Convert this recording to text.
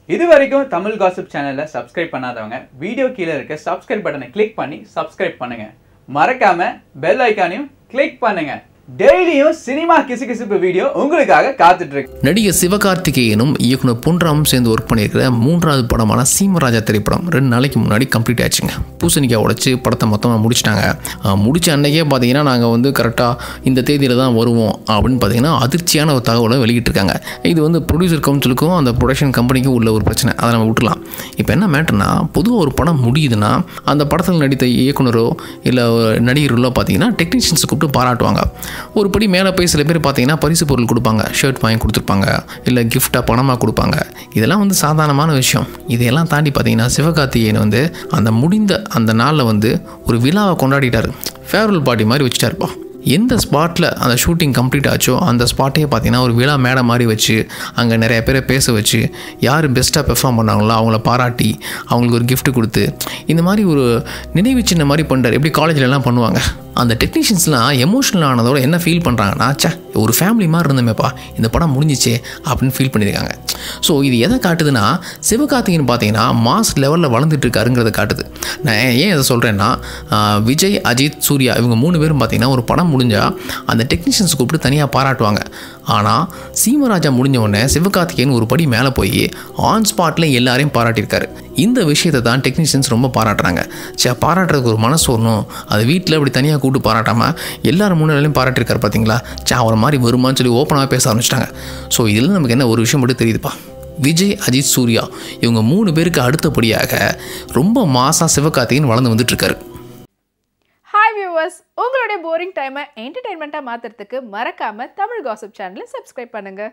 இது வரைக்கும் தமிழ் காசிப் சேனலை சப்ஸ்கிரைப் பண்ணாதவங்க வீடியோ கீழே இருக்க சப்ஸ்கிரைப் பட்டனை கிளிக் பண்ணி சப்ஸ்கிரைப் பண்ணுங்க மறக்காம பெல் ஐக்கானையும் கிளிக் பண்ணுங்க டெய்லியும் சினிமா கிசுகிசுப்பு வீடியோ உங்களுக்காக காத்துட்டு இருக்கு நடிகர் சிவகார்த்திகேயனும் இயக்குனர் பொன்ராமும் சேர்ந்து ஒர்க் பண்ணியிருக்கிற மூன்றாவது படமான சீமராஜா திரைப்படம் ரெண்டு நாளைக்கு முன்னாடி கம்ப்ளீட் ஆச்சுங்க பூசணிக்காய் உடைச்சு படத்தை மொத்தமாக முடிச்சிட்டாங்க அஹ் முடிச்ச அன்னைக்கே பார்த்தீங்கன்னா நாங்கள் வந்து கரெக்டாக இந்த தேதியில் தான் வருவோம் அப்படின்னு பார்த்தீங்கன்னா அதிர்ச்சியான ஒரு தகவலை வெளியிட்டிருக்காங்க இது வந்து ப்ரொடியூசர் கவுன்சிலுக்கும் அந்த ப்ரொடக்ஷன் கம்பெனிக்கும் உள்ள ஒரு பிரச்சனை அதை நம்ம விட்டுலாம் இப்போ என்ன மேட்டர்னா பொதுவாக ஒரு படம் முடியுதுன்னா அந்த படத்தில் நடித்த இயக்குனரோ இல்லை நடிகர்களோ பார்த்தீங்கன்னா டெக்னீஷியன்ஸை கூப்பிட்டு பாராட்டுவாங்க ஒரு படி மேலே போய் சில பேர் பார்த்தீங்கன்னா பரிசு பொருள் கொடுப்பாங்க ஷர்ட் வாங்கி கொடுத்துருப்பாங்க இல்லை கிஃப்டாக பணமாக கொடுப்பாங்க இதெல்லாம் வந்து சாதாரணமான விஷயம் இதையெல்லாம் தாண்டி பார்த்தீங்கன்னா சிவகார்த்திகேயன் வந்து அந்த முடிந்த அந்த நாளில் வந்து ஒரு விழாவை கொண்டாடிட்டாரு ஃபேர்வெல் பார்ட்டி மாதிரி வச்சுட்டாருப்பா எந்த ஸ்பாட்டில் அந்த ஷூட்டிங் கம்ப்ளீட் ஆச்சோ அந்த ஸ்பாட்டையே பார்த்தீங்கன்னா ஒரு விழா மேடை மாதிரி வச்சு அங்கே நிறைய பேரை பேச வச்சு யார் பெஸ்ட்டாக பெர்ஃபார்ம் பண்ணாங்களோ அவங்கள பாராட்டி அவங்களுக்கு ஒரு gift கொடுத்து இந்த மாதிரி ஒரு நினைவு சின்ன மாதிரி பண்ணுறாரு எப்படி காலேஜ்ல எல்லாம் பண்ணுவாங்க அந்த டெக்னீஷியன்ஸ்லாம் எமோஷனல் ஆனதோட என்ன ஃபீல் பண்ணுறாங்கன்னா ச்சே ஒரு ஃபேமிலி மாதிரி இருந்தமேப்பா இந்த படம் முடிஞ்சிச்சே அப்படின்னு ஃபீல் பண்ணியிருக்காங்க ஸோ இது எதை காட்டுதுன்னா சிவகார்த்திகேயன் பார்த்தீங்கன்னா மாஸ் லெவலில் வளர்ந்துட்டு இருக்காருங்கிறத காட்டுது நான் ஏன் இதை சொல்கிறேன்னா ஆஹ், விஜய் அஜித் சூர்யா இவங்க மூணு பேரும் பார்த்தீங்கன்னா ஒரு படம் முடிஞ்சால் அந்த டெக்னீஷியன்ஸ் கூப்பிட்டு தனியாக பாராட்டுவாங்க ஆனால் சீமராஜா முடிஞ்ச உடனே சிவகார்த்திகேயன் ஒரு படி மேலே போய் ஆன் ஸ்பாட்டில் எல்லாரையும் பாராட்டியிருக்காரு இந்த விஷயத்தை தான் டெக்னீஷியன்ஸ் ரொம்ப பாராட்டுறாங்க சே பாராட்டுறதுக்கு ஒரு மனசு வரணும் அது வீட்டில் இப்படி தனியாக கூப்பிட்டு பாராட்டாமல் எல்லாரும் முன்னாடியும் பாராட்டியிருக்காரு பார்த்தீங்களா சே அவரை மாதிரி வருமான்னு சொல்லி ஓப்பனாக பேச ஆரம்பிச்சிட்டாங்க ஸோ இதில் நமக்கு என்ன ஒரு விஷயம் மட்டும் தெரியுதுப்பா விஜய் அஜித் சூர்யா இவங்க மூணு பேருக்கு அடுத்தபடியாக ரொம்ப மாசா சிவகார்த்திகேயன் வளர்ந்து வந்துட்டு இருக்காரு ஹாய் வியூவர்ஸ் உங்களுடைய போரிங் டைமை என்டர்டைன்மெண்ட்டாக மாற்றுறதுக்கு மறக்காமல் தமிழ் காசிப் சேனலை சப்ஸ்கிரைப் பண்ணுங்கள்